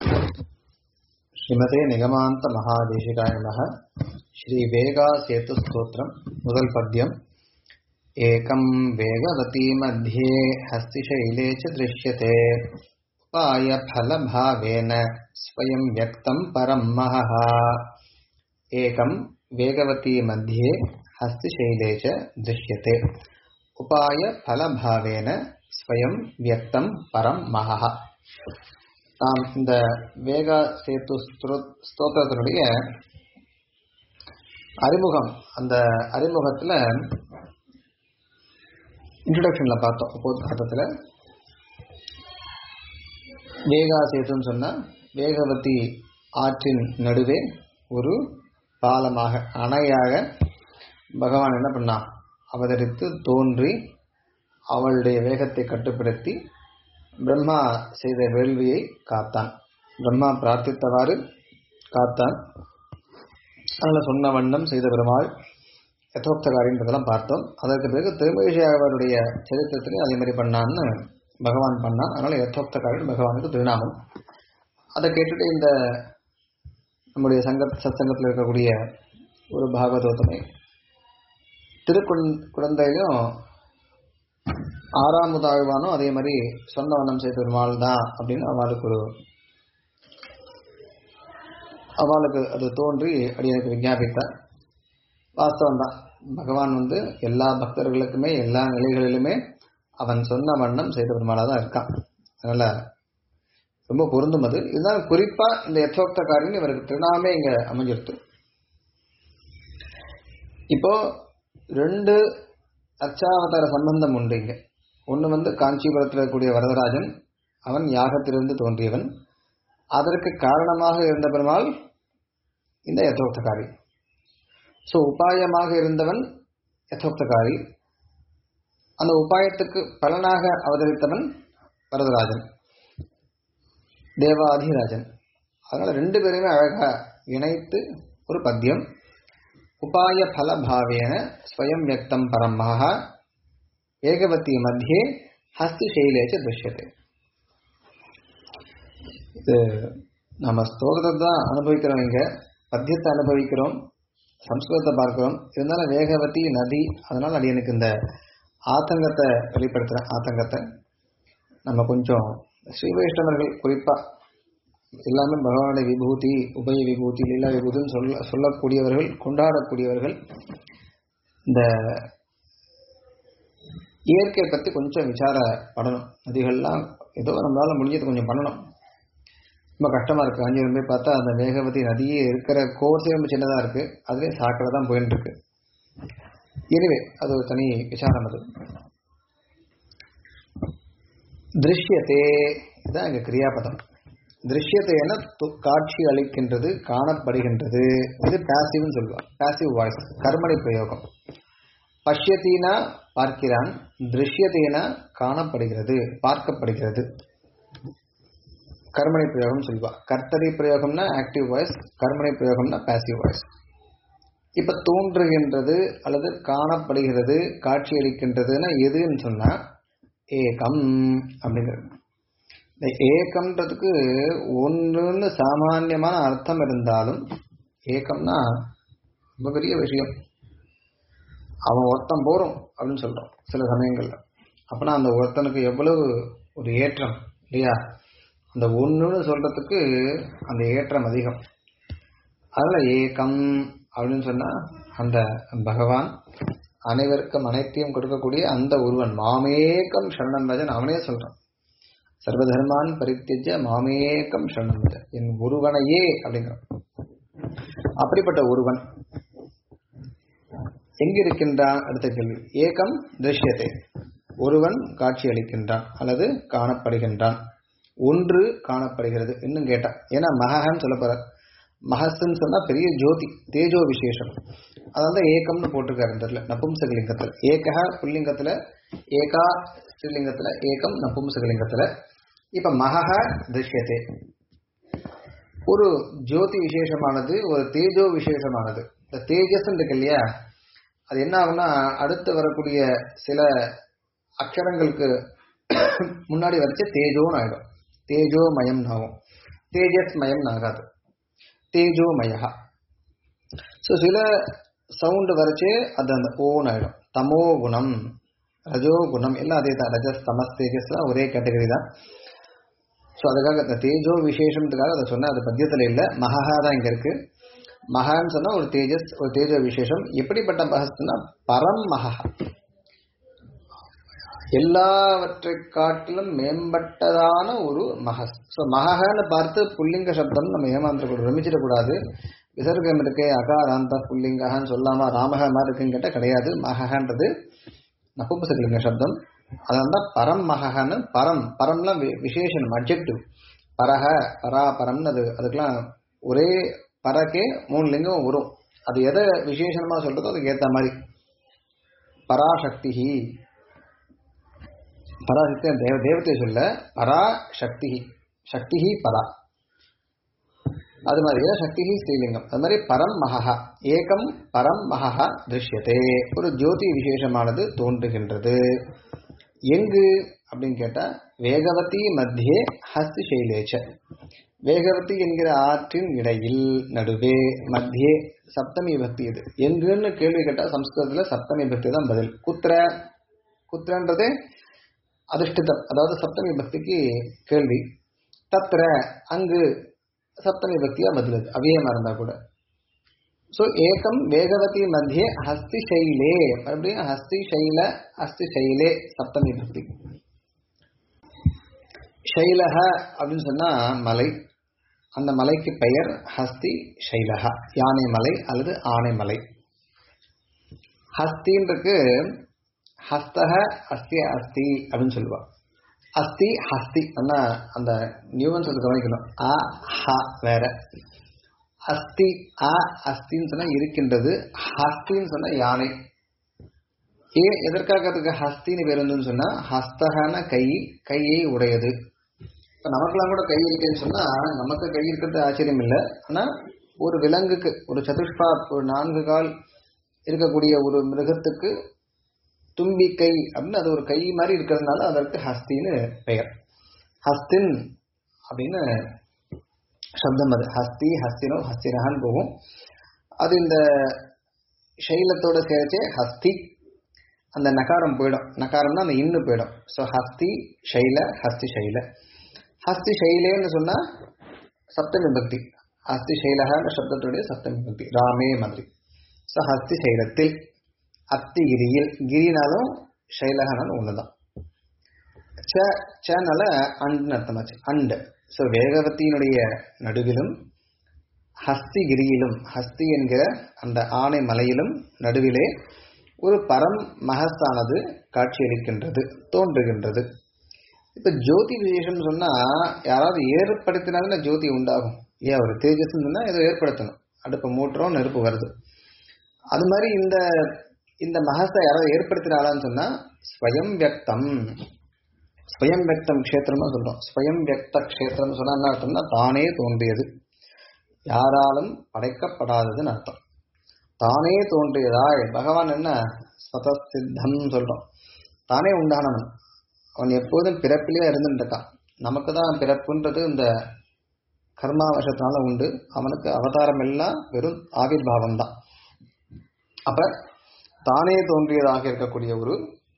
ஸ்ரீமதே நிகமாந்த மகாதேசிகாய நமः ஸ்ரீ வேகா சேத்து ஸ்தோத்திரம் முதல் பத்யம் ஏகம் வேகவதி மத்தியே ஹஸ்திசைலே ச திருஷ்யते உபாய ஃபலபாவேன ஸ்வயம் வியக்தம் பரம் மகः ஏகம் வேகவதி மத்தியே ஹஸ்திசைலே ச திருஷ்யते உபாய ஃபலபாவேன ஸ்வயம் வியக்தம் பரம் மகः நாம் இந்த வேகா சேத்து ஸ்தோத்திரத்தினுடைய அறிமுகம் அந்த அறிமுகத்தில் இன்ட்ரடக்ஷனில் பார்த்தோம் உபோத்காரத்தில் வேகா சேத்துன்னு சொன்னால் வேகவதி ஆற்றின் நடுவே ஒரு பாலமாக அணையாக பகவான் என்ன பண்ணான் அவதரித்து தோன்றி அவளுடைய வேகத்தை கட்டுப்படுத்தி பிரம்மா செய்த வேள்வியை காத்தான் பிரம்மா பிரார்த்தித்தவாறு காத்தான் அதில் சொன்ன வண்ணம் செய்த பெருமாள் யதோக்தகாரின்றதெல்லாம் பார்த்தோம் அதற்கு பிறகு திருமகிஷியாவருடைய சரித்திரத்திலையும் அதே மாதிரி பண்ணான்னு பகவான் பண்ணான் அதனால் யதோக்தகாரின் பகவானுக்கு திருநாமம் அதை கேட்டுட்டு இந்த நம்முடைய சங்க சத்சங்கத்தில் இருக்கக்கூடிய ஒரு பாகவதோத்தமை திருக்குழ குழந்தையிலும் ஆறாமுதாழ்வானும் அதே மாதிரி சொன்ன வண்ணம் செய்த பெருமாள் தான் அப்படின்னு அவளுக்கு ஒரு அவளுக்கு அது தோன்றி அடியனுக்கு விஞ்ஞாபித்தார் வாஸ்தவம் தான் பகவான் வந்து எல்லா பக்தர்களுக்குமே எல்லா நிலைகளிலுமே அவன் சொன்ன வண்ணம் செய்த பெருமாளாக தான் இருக்கான் அதனால ரொம்ப பொருந்தும் அது இதுதான் குறிப்பா இந்த யதோக்தக்காரின்னு இவருக்கு திருநாமே இங்க அமைஞ்சிருத்து இப்போ ரெண்டு அர்ச்சாவதார சம்பந்தம் உண்டு இங்க ஒன்று வந்து காஞ்சிபுரத்தில் இருக்கக்கூடிய வரதராஜன் அவன் யாகத்திலிருந்து தோன்றியவன் அதற்கு காரணமாக இருந்த பெருமாள் இந்த யதோக்தகாரி ஸோ உபாயமாக இருந்தவன் யதோக்தகாரி அந்த உபாயத்துக்கு பலனாக அவதரித்தவன் வரதராஜன் தேவாதிராஜன் அதனால ரெண்டு பேருமே அழகா இணைத்து ஒரு பத்தியம் உபாய ஃபலபாவேன ஸ்வயம் வியக்தம் பரமஹ ஏகவதி மத்தியே ஹஸ்தி சைலேச்ச திருஷ்யத்தை இது நம்ம ஸ்தோத்திரத்தை தான் அனுபவிக்கிறோம் இங்க பத்தியத்தை அனுபவிக்கிறோம் சம்ஸ்கிருதத்தை பார்க்கிறோம் இருந்தாலும் வேகவதி நதி அதனால அது எனக்கு இந்த ஆத்தங்கத்தை வெளிப்படுத்துகிறேன் ஆத்தங்கத்தை நம்ம கொஞ்சம் ஸ்ரீ வைஷ்ணவர்கள் குறிப்பா எல்லாமே பகவானுடைய விபூதி உபய விபூதி லீலா விபூதின்னு சொல்ல சொல்லக்கூடியவர்கள் கொண்டாடக்கூடியவர்கள் இந்த இயற்கையை பற்றி கொஞ்சம் விசாரப்படணும் நதிகள்லாம் ஏதோ நம்மளால முடிஞ்சது கொஞ்சம் பண்ணணும் ரொம்ப கஷ்டமா இருக்கு காஞ்சிபுரம் போய் பார்த்தா அந்த வேகவதி நதியே இருக்கிற கோர்ஸே ரொம்ப சின்னதா இருக்கு அதுவே சாக்கடை தான் போயிட்டு இருக்கு எனவே அது ஒரு தனி விசாரம் அது திருஷ்யத்தே இதுதான் இங்க கிரியாபதம் திருஷ்யத்தைன காட்சி அளிக்கின்றது காணப்படுகின்றது இது பேசிவ்னு சொல்லுவாங்க பேசிவ் வாய்ஸ் கர்மணி பிரயோகம் பஷ்யத்தீனா பார்க்கிறான் திருஷ்யத்தேனா காணப்படுகிறது பார்க்கப்படுகிறது கர்மணி பிரயோகம் சொல்வா கர்த்தரி பிரயோகம்னா ஆக்டிவ் வாய்ஸ் கர்மணி பிரயோகம்னா பேசிவ் வாய்ஸ் இப்ப தோன்றுகின்றது அல்லது காணப்படுகிறது காட்சி அளிக்கின்றதுன்னா எதுன்னு சொன்னா ஏகம் அப்படிங்கிறது இந்த ஏக்கம்ன்றதுக்கு ஒன்றுன்னு சாமான்யமான அர்த்தம் இருந்தாலும் ஏக்கம்னா ரொம்ப பெரிய விஷயம் அவன் ஒருத்தன் போறோம் அப்படின்னு சொல்றோம் சில சமயங்கள்ல அப்பனா அந்த ஒருத்தனுக்கு எவ்வளவு ஒரு ஏற்றம் இல்லையா அந்த ஒன்றுன்னு சொல்றதுக்கு அந்த ஏற்றம் அதிகம் அதனால ஏக்கம் அப்படின்னு சொன்னா அந்த பகவான் அனைவருக்கும் அனைத்தையும் கொடுக்கக்கூடிய அந்த ஒருவன் மாமேக்கம் சரணம் பஜன் அவனே சொல்றான் சர்வதர்மான் பரித்தியஜ மாமேக்கம் சரணம் பஜன் என் ஒருவனையே அப்படிங்கிறான் அப்படிப்பட்ட ஒருவன் எங்க இருக்கின்றான் அடுத்த கேள்வி ஏகம் திருஷ்யத்தை ஒருவன் காட்சி அளிக்கின்றான் அல்லது காணப்படுகின்றான் ஒன்று காணப்படுகிறது இன்னும் கேட்டான் ஏன்னா மகன்னு சொல்ல போற மகஸ்ன்னு சொன்னா பெரிய ஜோதி தேஜோ விசேஷம் அதனால ஏகம்னு போட்டிருக்காரு இந்த நபும்சகலிங்கத்துல ஏகா புல்லிங்கத்துல ஏகா ஸ்ரீலிங்கத்துல ஏகம் நபும்சகலிங்கத்துல இப்ப மகஹ திருஷ்யத்தே ஒரு ஜோதி விசேஷமானது ஒரு தேஜோ விசேஷமானது இந்த தேஜஸ் இருக்கு இல்லையா அது என்ன ஆகும்னா அடுத்து வரக்கூடிய சில அக்ஷரங்களுக்கு முன்னாடி வரைச்ச தேஜோன்னு ஆயிடும் தேஜோமயம் ஆகும் தேஜஸ் மயம் ஆகாது தேஜோமயா ஸோ சில சவுண்டு வரைச்சே அது அந்த ஓன் ஆயிடும் தமோ குணம் ரஜோ குணம் எல்லாம் அதே தான் ரஜஸ் தமஸ் தேஜஸ்லாம் ஒரே கேட்டகரி தான் ஸோ அதுக்காக இந்த தேஜோ விசேஷத்துக்காக அதை சொன்ன அது பத்தியத்தில் இல்லை மகா தான் இங்கே இருக்கு மகான்னு சொன்னால் ஒரு தேஜஸ் ஒரு தேஜோ விசேஷம் எப்படிப்பட்ட மகஸ்னா பரம் மகா எல்லாவற்றை காட்டிலும் மேம்பட்டதான ஒரு மகஸ் ஸோ மகன்னு பார்த்து புல்லிங்க சப்தம் நம்ம ஏமாந்துடக்கூடாது ரமிச்சிடக்கூடாது விசர்க்கம் இருக்கு அகாராந்த புல்லிங்ககான்னு சொல்லாம ராமக மாதிரி இருக்குன்னு கேட்டால் கிடையாது மகன்றது நப்புபசலிங்க சப்தம் அதனால தான் பரம் மகன்னு பரம் பரம்லாம் வி- விசேஷனம் அப்ஜெக்டிவ் பரஹ பரா பரம்னு அது அதுக்கெல்லாம் ஒரே பரக்கே மூணு லிங்கம் வரும் அது எதை விசேஷனமா சொல்றதோ அதுக்கு ஏத்த மாதிரி பராசக்தி பராசக்தி தேவ தேவத்தை சொல்ல பராசக்தி சக்தி பரா அது மாதிரி சக்தி ஸ்ரீலிங்கம் அது மாதிரி பரம் மகா ஏகம் பரம் மகா திருஷ்யத்தே ஒரு ஜோதி விசேஷமானது தோன்றுகின்றது எங்கு அப்படின்னு கேட்டா வேகவதி மத்தியே ஹஸ்தி சைலேச்ச வேகவதி என்கிற ஆற்றின் இடையில் நடுவே மத்தியே சப்தமி பக்தி இது எங்குன்னு கேள்வி கேட்டா சம்ஸ்கிருதத்துல சப்தமி பக்தி தான் பதில் குத்திர குத்திரன்றது அதிஷ்டிதம் அதாவது சப்தமி பக்திக்கு கேள்வி தத்திர அங்கு சப்தமி பக்தியா பதில் அது அவ்வியமா இருந்தா கூட ஸோ ஏகம் வேகவதி மத்தியே ஹஸ்தி சைலே மறுபடியும் ஹஸ்தி சைல ஹஸ்தி சைலே சப்தமி பக்தி சைலஹ அப்படின்னு சொன்னா மலை அந்த மலைக்கு பெயர் ஹஸ்தி சைலஹ யானை மலை அல்லது ஆனைமலை ஹஸ்தின்றது ஹஸ்தக அஸ்தி அஸ்தி அப்படின்னு சொல்லுவா அஸ்தி ஹஸ்தி ஆனா அந்த நியூவன்ஸ் அது கவனிக்கணும் அ ஹ வேற அஸ்தி அ அஸ்தின்னு சொன்னா இருக்கின்றது ஹஸ்தின்னு சொன்னா யானை ஏன் எதற்காக அதுக்கு ஹஸ்தின்னு பேர் வந்துன்னு சொன்னா ஹஸ்தகன கை கையை உடையது இப்ப நமக்கெல்லாம் கூட கை இருக்குன்னு சொன்னா நமக்கு கை இருக்கிறது ஆச்சரியம் இல்லை ஆனா ஒரு விலங்குக்கு ஒரு சதுஷ்பா ஒரு நான்கு கால் இருக்கக்கூடிய ஒரு மிருகத்துக்கு தும்பிக்கை அப்படின்னு அது ஒரு கை மாதிரி இருக்கிறதுனால அதற்கு ஹஸ்தின்னு பெயர் ஹஸ்தின் அப்படின்னு சப்தம் அது ஹஸ்தி ஹஸ்தினோ ஹஸ்தினகான்னு போகும் அது இந்த சைலத்தோட சேர்ச்சே ஹஸ்தி அந்த நகாரம் போயிடும் நகாரம்னா அந்த இன்னு போயிடும் ஸோ ஹஸ்தி சைல ஹஸ்தி சைல ஹஸ்தி சைலேன்னு சொன்னா சப்தமி பக்தி ஹஸ்தி சைலகான்ற சப்தத்துடைய சப்தமி பக்தி ராமே மாதிரி ஸோ ஹஸ்தி சைலத்தில் அத்திகிரியில் கிரினாலும் சைலகனாலும் ஒண்ணுதான் ச சனால அண்ட்னு அர்த்தமாச்சு அண்ட் ஸோ வேகவத்தியினுடைய நடுவிலும் ஹஸ்திகிரியிலும் ஹஸ்தி என்கிற அந்த ஆணை மலையிலும் நடுவிலே ஒரு பரம் மகஸ்தானது காட்சியளிக்கின்றது தோன்றுகின்றது இப்ப ஜோதி விசேஷம் சொன்னா யாராவது ஏற்படுத்தினாலும் ஜோதி உண்டாகும் ஏன் ஒரு தேஜஸ் சொன்னா ஏதோ ஏற்படுத்தணும் அடுப்பு மூட்டுறோம் நெருப்பு வருது அது மாதிரி இந்த இந்த மகஸை யாராவது ஏற்படுத்தினாலான்னு சொன்னா ஸ்வயம் வியக்தம் ஸ்வயம் வியக்தம் க்ஷேத்திரம்னு சொல்றோம் ஸ்வயம் வியக்த க்ஷேத்திரம் சொன்னா என்ன அர்த்தம்னா தானே தோன்றியது யாராலும் படைக்கப்படாததுன்னு அர்த்தம் தானே தோன்றியதாய் பகவான் என்ன ஸ்வதசித்தம் சொல்றோம் தானே உண்டானவன் அவன் எப்போதும் பிறப்பிலேயே இருந்துட்டு இருக்கான் நமக்கு தான் பிறப்புன்றது இந்த கர்மாவசத்தினால உண்டு அவனுக்கு அவதாரம் எல்லாம் வெறும் ஆவிர்வாவம் தான் அப்ப தானே தோன்றியதாக இருக்கக்கூடிய ஒரு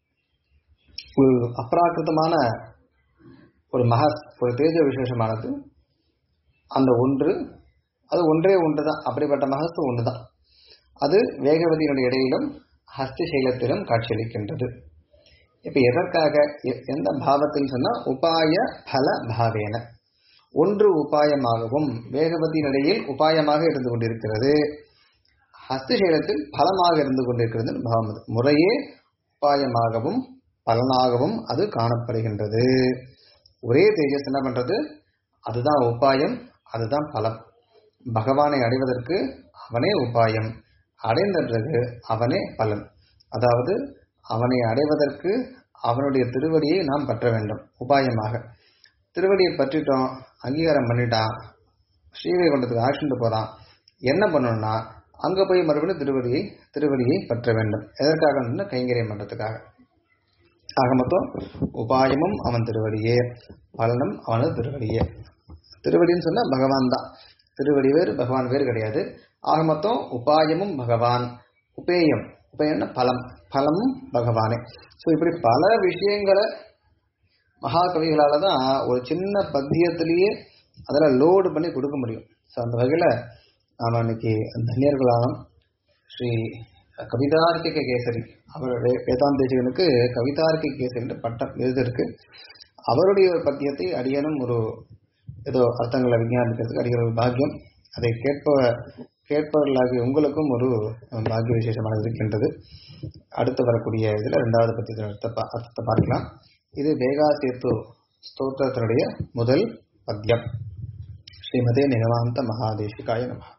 ஒரு அப்ராக்கிருதமான ஒரு மகஸ் ஒரு தேஜ விசேஷமானது அந்த ஒன்று அது ஒன்றே ஒன்று தான் அப்படிப்பட்ட மகஸ் ஒன்று தான் அது வேகவதியினுடைய இடையிலும் ஹஸ்தி சைலத்திலும் காட்சியளிக்கின்றது இப்ப எதற்காக எ- எந்த பாவத்தில் சொன்னா உபாய பல பாவேன ஒன்று உபாயமாகவும் வேகவதியினிடையில் உபாயமாக இருந்து கொண்டிருக்கிறது ஹஸ்தசைலத்தில் பலமாக இருந்து கொண்டிருக்கிறது பாவம் அது முறையே உபாயமாகவும் பலனாகவும் அது காணப்படுகின்றது ஒரே தேஜஸ் என்ன பண்றது அதுதான் உபாயம் அதுதான் பலம் பகவானை அடைவதற்கு அவனே உபாயம் அடைந்த பிறகு அவனே பலன் அதாவது அவனை அடைவதற்கு அவனுடைய திருவடியை நாம் பற்ற வேண்டும் உபாயமாக திருவடியை பற்றிட்டோம் அங்கீகாரம் பண்ணிட்டான் ஸ்ரீவைகுண்டத்துக்கு ஆட்சிட்டு போறான் என்ன பண்ணணும்னா அங்க போய் மறுபடியும் திருவடியை திருவடியை பற்ற வேண்டும் எதற்காக கைங்கரியம் பண்றதுக்காக ஆக மொத்தம் உபாயமும் அவன் திருவடியே பலனும் அவனது திருவடியே திருவடின்னு சொன்னா பகவான் தான் திருவடி வேறு பகவான் வேறு கிடையாது ஆக மொத்தம் உபாயமும் பகவான் உபேயம் உபேயம்னா பலம் பலமும் பகவானே ஸோ இப்படி பல விஷயங்களை மகாகவிகளால தான் ஒரு சின்ன பத்தியத்திலேயே அதில் லோடு பண்ணி கொடுக்க முடியும் ஸோ அந்த வகையில் நாம் இன்னைக்கு தன்யர்களான ஸ்ரீ கவிதார்க்கிக கேசரி அவருடைய வேதாந்தேஜகனுக்கு கவிதார்க்கிக கேசரின்ற பட்டம் எழுது இருக்கு அவருடைய ஒரு பத்தியத்தை அடியனும் ஒரு ஏதோ அர்த்தங்களை விஞ்ஞானிக்கிறதுக்கு அடிக்கிற ஒரு பாக்கியம் அதை கேட்ப கேட்பவர்களாகிய உங்களுக்கும் ஒரு பாக்கிய விசேஷமாக இருக்கின்றது அடுத்து வரக்கூடிய இதில் ரெண்டாவது பத்தியத்தின் அர்த்த அர்த்தத்தை பார்க்கலாம் இது வேகா சேத்து ஸ்தோத்திரத்தினுடைய முதல் பத்தியம் ஸ்ரீமதே நிகமாந்த மகாதேசிகாய நம